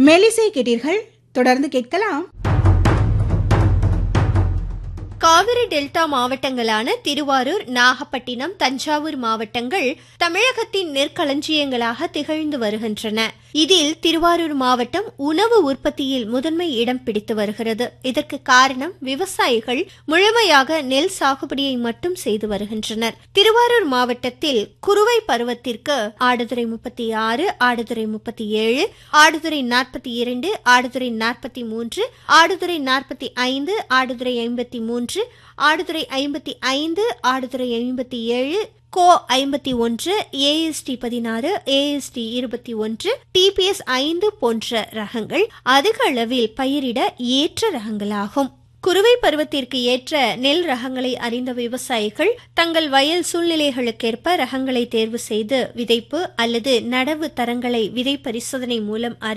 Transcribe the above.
மெலிசை கேட்டீர்கள் தொடர்ந்து கேட்கலாம் காவிரி டெல்டா மாவட்டங்களான திருவாரூர் நாகப்பட்டினம் தஞ்சாவூர் மாவட்டங்கள் தமிழகத்தின் நெற்களஞ்சியங்களாக திகழ்ந்து வருகின்றன இதில் திருவாரூர் மாவட்டம் உணவு உற்பத்தியில் முதன்மை இடம் பிடித்து வருகிறது இதற்கு காரணம் விவசாயிகள் முழுமையாக நெல் சாகுபடியை மட்டும் செய்து வருகின்றனர் திருவாரூர் மாவட்டத்தில் குறுவை பருவத்திற்கு ஆடுதுறை முப்பத்தி ஆறு ஆடுதுறை முப்பத்தி ஏழு ஆடுதுறை நாற்பத்தி இரண்டு ஆடுதுறை நாற்பத்தி மூன்று ஆடுதுறை நாற்பத்தி ஐந்து ஆடுதுறை ஐம்பத்தி மூன்று ஆடுதுறை ஐம்பத்தி ஐந்து ஆடுதுறை ஐம்பத்தி ஏழு கோ ஐம்பத்தி ஒன்று ஏஎஸ்டி பதினாறு ஏஎஸ்டி இருபத்தி ஒன்று டிபிஎஸ் ஐந்து போன்ற ரகங்கள் அதிக அளவில் பயிரிட ஏற்ற ரகங்களாகும் குறுவை பருவத்திற்கு ஏற்ற நெல் ரகங்களை அறிந்த விவசாயிகள் தங்கள் வயல் சூழ்நிலைகளுக்கேற்ப ரகங்களை தேர்வு செய்து விதைப்பு அல்லது நடவு தரங்களை விதை பரிசோதனை மூலம் அறி